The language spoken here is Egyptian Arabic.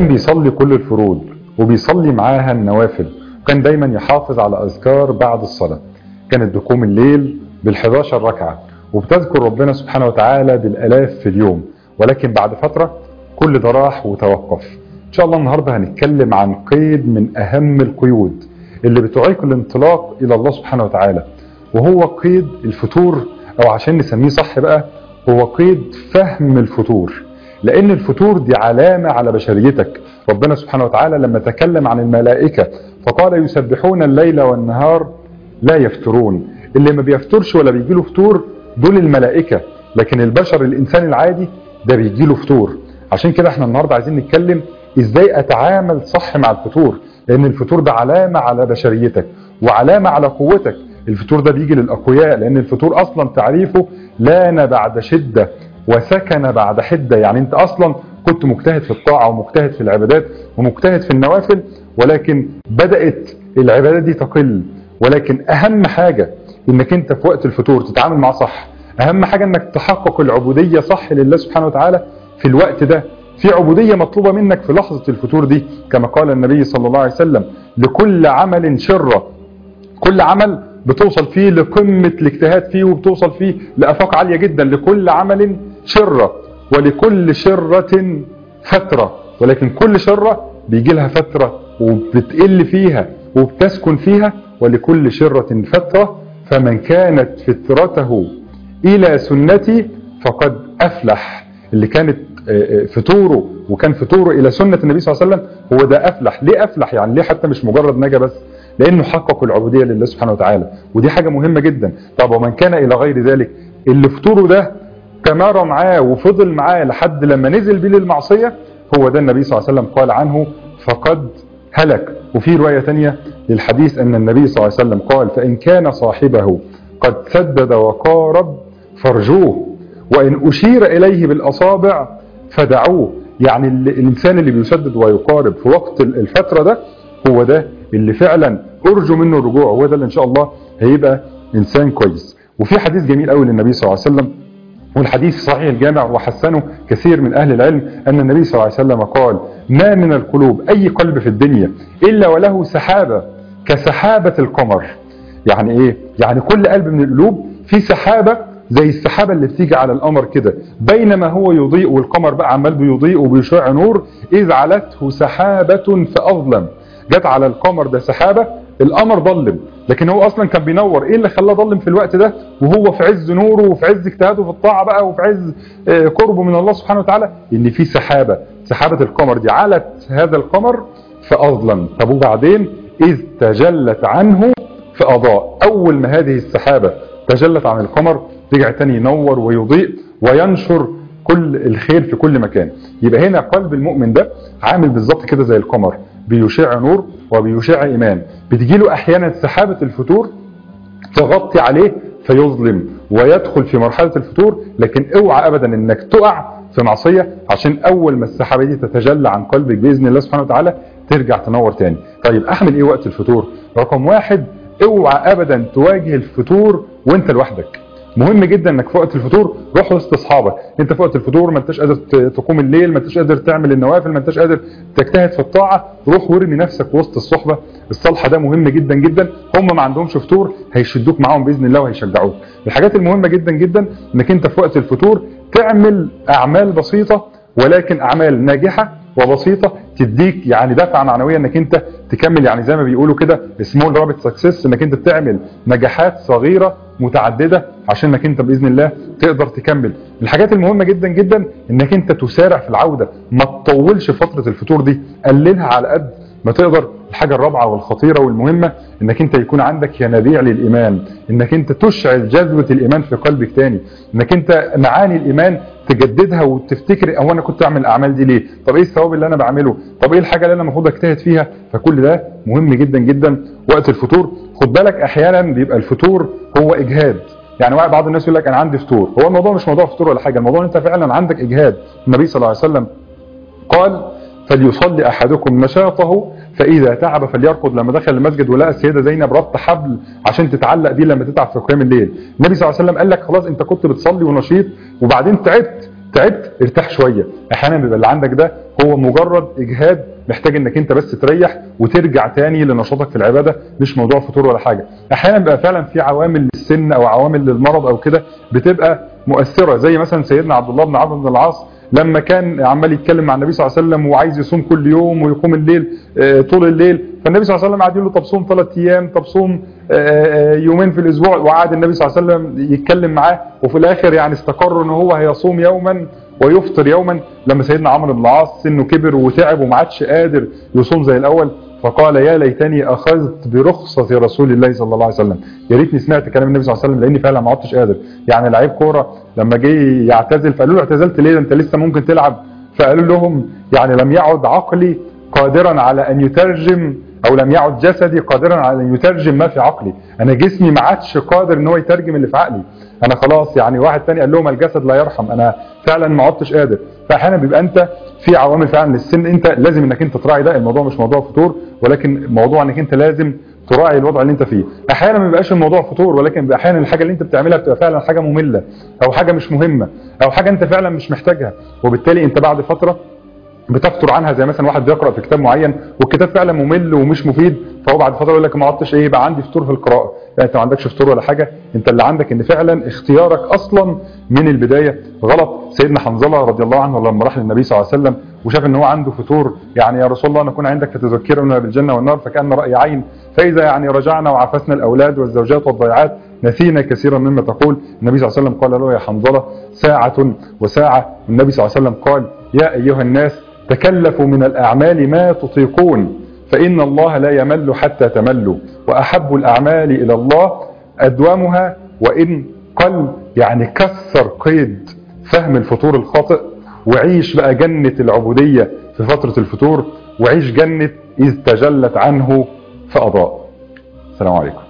كان بيصلي كل الفروض وبيصلي معاها النوافل وكان دايما يحافظ على أذكار بعد الصلاة كانت بقوم الليل بال11 ركعة وبتذكر ربنا سبحانه وتعالى بالآلاف في اليوم ولكن بعد فترة كل ده راح وتوقف إن شاء الله النهاردة هنتكلم عن قيد من أهم القيود اللي بتعيق الانطلاق إلى الله سبحانه وتعالى وهو قيد الفتور أو عشان نسميه صح بقى هو قيد فهم الفتور لأن الفتور دي علامة على بشريتك ربنا سبحانه وتعالى لما تكلم عن الملائكة فقال يسبحون الليل والنهار لا يفترون اللي ما بيفترش ولا بيجيله فتور دول الملائكة لكن البشر الإنسان العادي ده بيجيله فتور عشان كده احنا النهاردة عايزين نتكلم ازاي اتعامل صح مع الفتور لان الفتور ده علامة على بشريتك وعلامة على قوتك الفتور ده بيجي للأقوياء لأن الفتور أصلا تعريفه لان بعد شدة وسكن بعد حدة يعني انت أصلا كنت مجتهد في الطاعة ومجتهد في العبادات ومجتهد في النوافل ولكن بدأت العبادات دي تقل ولكن أهم حاجة انك انت في وقت الفتور تتعامل معاه صح أهم حاجة انك تحقق العبودية صح لله سبحانه وتعالى في الوقت ده في عبودية مطلوبة منك في لحظة الفتور دي كما قال النبي صلى الله عليه وسلم لكل عمل شرة كل عمل بتوصل فيه لقمة الاجتهاد فيه وبتوصل فيه لأفاق عالية جدا لكل عمل شرة ولكل شرة فترة ولكن كل شرة بيجي لها فترة وبتقل فيها وبتسكن فيها ولكل شرة فترة فمن كانت فترته إلى سنتي فقد أفلح اللي كانت فطوره وكان فطوره إلى سنة النبي صلى الله عليه وسلم هو ده أفلح ليه أفلح يعني ليه حتى مش مجرد نجا بس لأنه حقق العبودية لله سبحانه وتعالى ودي حاجة مهمة جدا طب ومن كان إلى غير ذلك اللي فطوره ده تمارى معاه وفضل معاه لحد لما نزل بيه للمعصية هو ده النبي صلى الله عليه وسلم قال عنه فقد هلك وفي رواية تانية للحديث أن النبي صلى الله عليه وسلم قال فإن كان صاحبه قد سدد وقارب فارجوه وإن أشير إليه بالأصابع فدعوه يعني الإنسان اللي بيسدد ويقارب في وقت الفترة ده هو ده اللي فعلا أرجو منه الرجوع هو ده اللي إن شاء الله هيبقى إنسان كويس وفي حديث جميل قوي للنبي صلى الله عليه وسلم والحديث صحيح الجامع وحسنه كثير من أهل العلم أن النبي صلى الله عليه وسلم قال ما من القلوب أي قلب في الدنيا إلا وله سحابة كسحابة القمر يعني إيه؟ يعني كل قلب من القلوب في سحابة زي السحابة اللي بتيجي على القمر كده بينما هو يضيء والقمر بقى عمال بيضيء وبيشع نور إذ علته سحابة فأظلم جت على القمر ده سحابة القمر ضلم لكن هو اصلا كان بينور ايه اللي خلاه ضلم في الوقت ده وهو في عز نوره وفي عز اجتهاده في الطاعة بقى وفي عز قربه من الله سبحانه وتعالى ان في سحابة سحابة القمر دي علت هذا القمر فأظلم طب وبعدين إذ تجلت عنه فأضاء أول ما هذه السحابة تجلت عن القمر رجع تاني ينور ويضيء وينشر كل الخير في كل مكان يبقى هنا قلب المؤمن ده عامل بالظبط كده زي القمر بيشع نور وبيشع إيمان بتجيله أحيانا سحابة الفتور تغطي عليه فيظلم ويدخل في مرحلة الفتور لكن اوعى أبدا انك تقع في معصية عشان أول ما السحابة دي تتجلى عن قلبك بإذن الله سبحانه وتعالى ترجع تنور تاني طيب أعمل إيه وقت الفتور رقم واحد اوعى أبدا تواجه الفتور وانت لوحدك مهم جدا انك في وقت الفطور روح وسط اصحابك انت في وقت الفطور ما انتش قادر تقوم الليل ما انتش قادر تعمل النوافل ما انتش قادر تجتهد في الطاعه روح وارمي نفسك وسط الصحبه الصالحه ده مهم جدا جدا هم ما عندهمش فطور هيشدوك معاهم باذن الله وهيشجعوك الحاجات المهمه جدا جدا انك انت في وقت الفطور تعمل اعمال بسيطه ولكن اعمال ناجحه وبسيطة تديك يعني دفعة معنوية انك انت تكمل يعني زي ما بيقولوا كده سمول رابط سكسس انك انت تعمل نجاحات صغيرة متعددة عشان انك انت باذن الله تقدر تكمل الحاجات المهمة جدا جدا انك انت تسارع في العودة ما تطولش فترة الفطور دي قللها على قد ما تقدر الحاجة الرابعة والخطيرة والمهمة انك انت يكون عندك ينابيع للايمان انك انت تشعل جذبة الايمان في قلبك تاني انك انت معاني الايمان تجددها وتفتكر هو انا كنت اعمل الاعمال دي ليه طب ايه الثواب اللي انا بعمله طب ايه الحاجة اللي انا المفروض اجتهد فيها فكل ده مهم جدا جدا وقت الفطور خد بالك احيانا بيبقى الفطور هو اجهاد يعني بعض الناس يقول لك انا عندي فطور هو الموضوع مش موضوع فطور ولا حاجة الموضوع انت فعلا عندك اجهاد النبي صلى الله عليه وسلم قال فليصلي احدكم نشاطه فاذا تعب فليرقد لما دخل المسجد ولقى السيده زينب ربط حبل عشان تتعلق بيه لما تتعب في قيام الليل النبي صلى الله عليه وسلم قال لك خلاص انت كنت بتصلي ونشيط وبعدين تعبت تعبت ارتاح شويه احيانا بيبقى اللي عندك ده هو مجرد اجهاد محتاج انك انت بس تريح وترجع تاني لنشاطك في العباده مش موضوع فطور ولا حاجه احيانا بيبقى فعلا في عوامل للسن او عوامل للمرض او كده بتبقى مؤثره زي مثلا سيدنا عبد الله بن عمرو بن العاص لما كان عمال يتكلم مع النبي صلى الله عليه وسلم وعايز يصوم كل يوم ويقوم الليل آه، طول الليل فالنبي صلى الله عليه وسلم قعد يقول له طب صوم ثلاث ايام طب صوم آه، آه، يومين في الاسبوع وقعد النبي صلى الله عليه وسلم يتكلم معاه وفي الاخر يعني استقر ان هو هيصوم يوما ويفطر يوما لما سيدنا عمرو بن العاص سنه كبر وتعب وما عادش قادر يصوم زي الاول فقال يا ليتني اخذت برخصه رسول الله صلى الله عليه وسلم يا ريتني سمعت كلام النبي صلى الله عليه وسلم لاني فعلا ما عدتش قادر يعني لعيب كوره لما جه يعتزل فقالوا له اعتزلت ليه ده انت لسه ممكن تلعب فقالوا لهم يعني لم يعد عقلي قادرا على ان يترجم او لم يعد جسدي قادرا على ان يترجم ما في عقلي انا جسمي ما عادش قادر ان هو يترجم اللي في عقلي انا خلاص يعني واحد تاني قال لهم الجسد لا يرحم انا فعلا ما عدتش قادر فاحيانا بيبقى انت في عوامل فعلا للسن انت لازم انك انت تراعي ده الموضوع مش موضوع فطور ولكن موضوع انك انت لازم تراعي الوضع اللي انت فيه احيانا ما بيبقاش الموضوع فطور ولكن بيبقى احيانا الحاجه اللي انت بتعملها بتبقى فعلا حاجه ممله او حاجه مش مهمه او حاجه انت فعلا مش محتاجها وبالتالي انت بعد فتره بتفتر عنها زي مثلا واحد بيقرا في كتاب معين والكتاب فعلا ممل ومش مفيد فهو بعد فتره يقول لك ما عدتش ايه يبقى عندي فطور في القراءه لا انت ما عندكش فطور ولا حاجه انت اللي عندك ان فعلا اختيارك اصلا من البدايه غلط سيدنا حنظله رضي الله عنه لما راح للنبي صلى الله عليه وسلم وشاف ان هو عنده فطور يعني يا رسول الله انا اكون عندك فتذكرنا بالجنه والنار فكان راي عين فاذا يعني رجعنا وعفسنا الاولاد والزوجات والضيعات نسينا كثيرا مما تقول النبي صلى الله عليه وسلم قال له يا حنظله ساعه وساعه النبي صلى الله عليه وسلم قال يا ايها الناس تكلفوا من الأعمال ما تطيقون فإن الله لا يمل حتى تملوا وأحب الأعمال إلى الله أدومها وإن قل يعني كسر قيد فهم الفطور الخاطئ وعيش بقى جنة العبودية في فترة الفطور وعيش جنة إذ تجلت عنه فأضاء السلام عليكم